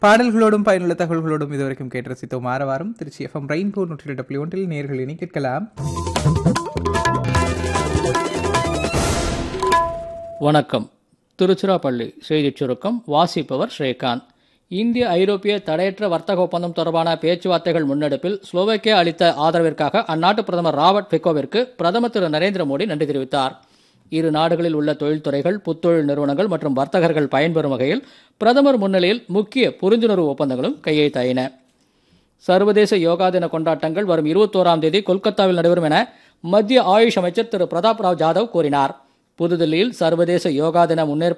பாடல்களோடும் பயனுள்ள தகவல்களோடும் இதுவரைக்கும் கேட்டு ரசித்தோம் ஆற வாரம் திருச்சி எஃப்எம் ரெயின்போ நூற்றி ரெண்டு புள்ளி ஒன்றில் நேர்கள் இனி கேட்கலாம் வணக்கம் திருச்சிராப்பள்ளி செய்திச் சுருக்கம் வாசிப்பவர் ஸ்ரீகாந்த் இந்திய ஐரோப்பிய தடையற்ற வர்த்தக ஒப்பந்தம் தொடர்பான பேச்சுவார்த்தைகள் முன்னெடுப்பில் ஸ்லோவேக்கியா அளித்த ஆதரவிற்காக அந்நாட்டு பிரதமர் ராபர்ட் ஃபிகோவிற்கு பிரதமர் திரு நரேந்திர மோடி நன்றி தெரிவித்தார் இரு நாடுகளில் உள்ள தொழில்துறைகள் புத்தொழில் நிறுவனங்கள் மற்றும் வர்த்தகர்கள் பயன்பெறும் வகையில் பிரதமர் முன்னிலையில் முக்கிய புரிந்துணர்வு ஒப்பந்தங்களும் கையெழுத்தாயின சர்வதேச யோகா தின கொண்டாட்டங்கள் வரும் இருபத்தோராம் தேதி கொல்கத்தாவில் நடைபெறும் என மத்திய ஆயுஷ் அமைச்சர் திரு பிரதாப் ராவ் ஜாதவ் கூறினார் புதுதில்லியில் சர்வதேச யோகா தின முன்னேற்பாடு